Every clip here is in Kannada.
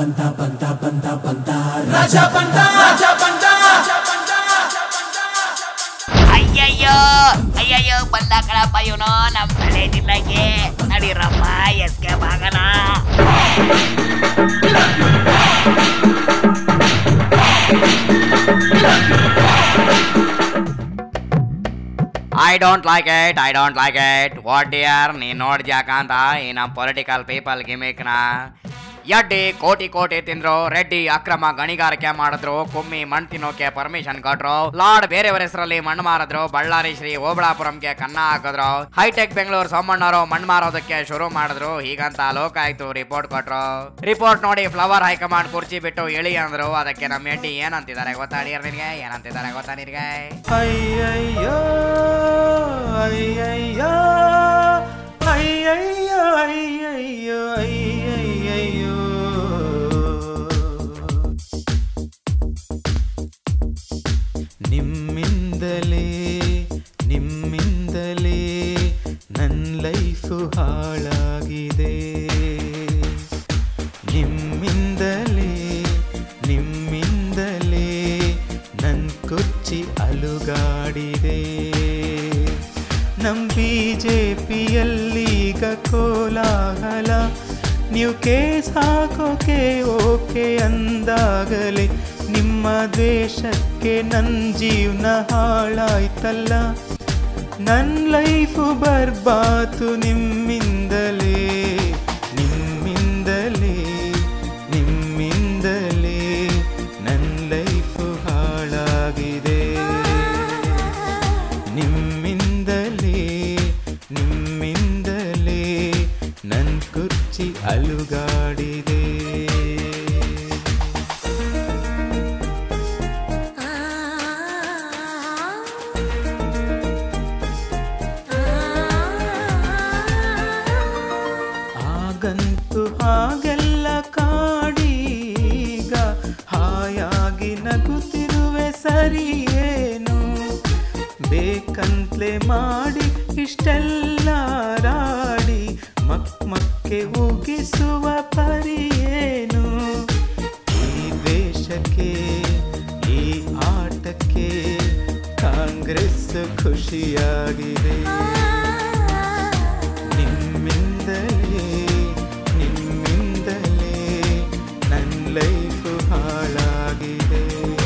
ಬಂದ ಬಂದ ಬಂದ ಬಂದ ರಾಜ ಬಂದ ರಾಜ ಬಂದ ಅಯ್ಯಯ್ಯೋ ಅಯ್ಯಯ್ಯೋ ಬಂದ ಕಣಪ್ಪ ಇವನು ನಮ್ ತಲೆ ಜಿಲ್ಲೆಗೆ ನಡೀರಪ್ಪ ಎಸ್ಕೆ ಬಾಗನ I don't like it I don't like it what dear ನೀನ್ ನೋಡ್ದ್ಯಾಕ ಅಂತ ಈ ನಮ್ಮ ಪೊಲಿಟಿಕಲ್ ಪೀಪಲ್ ಗಿಮಿಕ್ನ ಎಡ್ಡಿ ಕೋಟಿ ಕೋಟಿ ತಿಂದ್ರು ರೆಡ್ಡಿ ಅಕ್ರಮ ಗಣಿಗಾರಿಕೆ ಮಾಡಿದ್ರು ಕುಮ್ಮಿ ಮಣ್ ತಿನ್ನೋಕೆ ಪರ್ಮಿಷನ್ ಕೊಟ್ರು ಲಾರ್ಡ್ ಬೇರೆಯವರ ಹೆಸರಲ್ಲಿ ಮಣ್ಣು ಮಾರಿದ್ರು ಬಳ್ಳಾರಿ ಶ್ರೀ ಓಬಳಾಪುರಂಗೆ ಕನ್ನ ಹಾಕಿದ್ರು ಹೈಟೆಕ್ ಬೆಂಗಳೂರು ಸೋಮಣ್ಣವರು ಮಣ್ಣು ಮಾರೋದಕ್ಕೆ ಶುರು ಮಾಡಿದ್ರು ಹೀಗಂತ ಲೋಕಾಯ್ತು ರಿಪೋರ್ಟ್ ಕೊಟ್ರು ರಿಪೋರ್ಟ್ ನೋಡಿ ಫ್ಲವರ್ ಹೈಕಮಾಂಡ್ ಕುರ್ಚಿ ಬಿಟ್ಟು ಇಳಿ ಅಂದ್ರು ಅದಕ್ಕೆ ನಮ್ಮ ಎಡ್ಡಿ ಏನಂತಿದ್ದಾರೆ ಗೊತ್ತಾ ಅಡಿಯರ್ ನಿನಗೆ ಏನಂತಿದ್ದಾರೆ ಗೊತ್ತಾ ನಿನಗೆ ಅಯ್ಯಯ್ಯೋ ಅಯ್ಯಯ್ಯೋ ಅಯ್ಯಯ್ಯೋ ಅಯ್ಯಯ್ಯೋ ಅಯ್ಯಯ್ಯೋ ನಿಮ್ಮಿಂದಲೇ ನಿಮ್ಮಿಂದಲೇ ನನ್ನ ಲೈಫು ಹಾಳಾಗಿದೆ ನಿಮ್ಮಿಂದಲೇ ನಿಮ್ಮಿಂದಲೇ ನನ್ ಕೊಚ್ಚಿ ಅಲುಗಾಡಿದೆ ನಮ್ ಬಿ ಜೆ ಪಿಯಲ್ಲೀಗ ಕೋಲಾಹಲ ನೀವು ಕೇಸ್ ಹಾಕೋಕೆ ಓಕೆ ಅಂದಾಗಲೇ ನಿಮ್ಮ ದ್ವೇಷಕ್ಕೆ ನನ್ನ ಜೀವನ ಹಾಳಾಯ್ತಲ್ಲ ನನ್ನ ಲೈಫು ಬರ್ಬಾತು ನಿಮ್ಮಿಂದಲೇ ನಿಮ್ಮಿಂದಲೇ ನಿಮ್ಮಿಂದಲೇ ನನ್ನ ಲೈಫು ಹಾಳಾಗಿದೆ ನಿಮ್ಮಿಂದಲೇ ನಿಮ್ಮಿಂದಲೇ ನನ್ನ ಕುರ್ಚಿ ಅಲುಗಾಡಿದೆ ಆಗಂತೂ ಹಾಗೆಲ್ಲ ಕಾಡೀಗ ಹಾಯಾಗಿ ನಗುತ್ತಿರುವೆ ಸರಿಯೇನು ಬೇಕಂತ್ಲೆ ಮಾಡಿ ಇಷ್ಟೆಲ್ಲ ರಾಡಿ ಮಕ್ ಮಕ್ಕೆ ಉಗಿಸುವ ಪರಿಯೇನು ಈ ದ್ವೇಷಕ್ಕೆ ಈ ಆಟಕ್ಕೆ ಕಾಂಗ್ರೆಸ್ ಖುಷಿಯಾಗಿದೆ ನಿಮ್ಮಿಂದಲೇ ನಿಮ್ಮಿಂದಲೇ ನನ್ನ ಲೈಫು ಹಾಳಾಗಿದೆ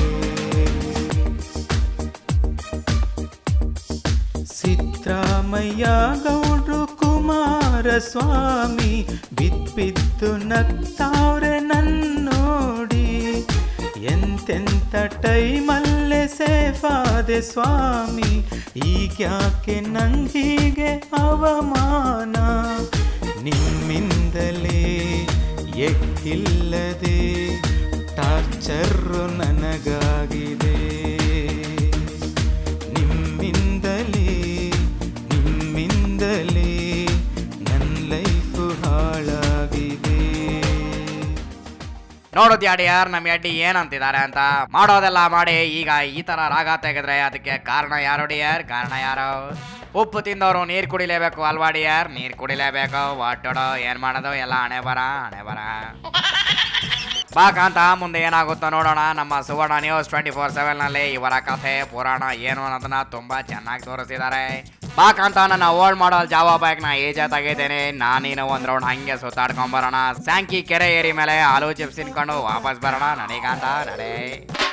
ಸಿದ್ದರಾಮಯ್ಯ ಗೌಡ್ರು ಕುಮಾರಸ್ವಾಮಿ ಬಿದ್ದು ಬಿದ್ದು ನಗ್ತಾವ್ರೆ ನನ್ನೋಡಿ ಎಂತೆಂಥ ಟೈಮಲ್ಲೇ ಸೇಫಾದೆ ಸ್ವಾಮಿ ಈಗ್ಯಾಕೆ ನಂಗೀಗೆ ಅವಮಾನ ನಿಮ್ಮಿಂದಲೇ ಎಕ್ಕಿಲ್ಲದೆ ಟಾರ್ಚರ್ರು ನನಗಾಗಿದೆ ನಿಮ್ಮಿಂದಲೇ ನಿಮ್ಮಿಂದಲೇ ನನ್ನ ಲೈಫು ಹಾಳಾಗಿದೆ ನೋಡೋದು ಯಾರ್ ನಮ್ಮ ಎಡ್ಡಿ ಏನಂತಿದ್ದಾರೆ ಅಂತ ಮಾಡೋದೆಲ್ಲ ಮಾಡಿ ಈಗ ಈ ತರ ರಾಗ ತೆಗೆದ್ರೆ ಅದಕ್ಕೆ ಕಾರಣ ಯಾರು ಡಿಯರ್ ಕಾರಣ ಯಾರು ಉಪ್ಪು ತಿಂದವರು ನೀರ್ ಕುಡಿಲೇಬೇಕು ಅಲ್ವಾ ಡಿಯರ್ ನೀರ್ ಕುಡಿಲೇಬೇಕು ಒಟ್ಟೋಡೋ ಏನ್ ಮಾಡೋದು ಎಲ್ಲ ಹಣೆ ಬರ ಹಣೆ ಬರ ಬಾ ಕಾಂತ ಮುಂದೆ ಏನಾಗುತ್ತೋ ನೋಡೋಣ ನಮ್ಮ Suvarna news twenty four seven ನಲ್ಲಿ ಇವರ ಕಥೆ ಪುರಾಣ ಏನು ಅನ್ನೋದನ್ನ ತುಂಬಾ ಚೆನ್ನಾಗಿ ತೋರಿಸಿದ್ದಾರೆ ಬಾ ಕಾಂತ ನನ್ನ ಓಲ್ಡ್ ಮಾಡಲ್ ಜಾವಾ ಬೈಕ್ ನ ಏಜ್ ತೆಗಿದ್ದೇನೆ ನಾನೀನು ಒಂದ್ ರೌಂಡ್ ಹಂಗೆ ಸುತ್ತಾಡ್ಕೊಂಡ್ ಬರೋಣ ಸ್ಯಾಂಕಿ ಕೆರೆ ಏರಿ ಮೇಲೆ ಆಲೂ ಚಿಪ್ಸ್ ತಿನ್ಕೊಂಡು ವಾಪಸ್ ಬರೋಣ ನಡಿ ಕಾಂತ ನಡೆ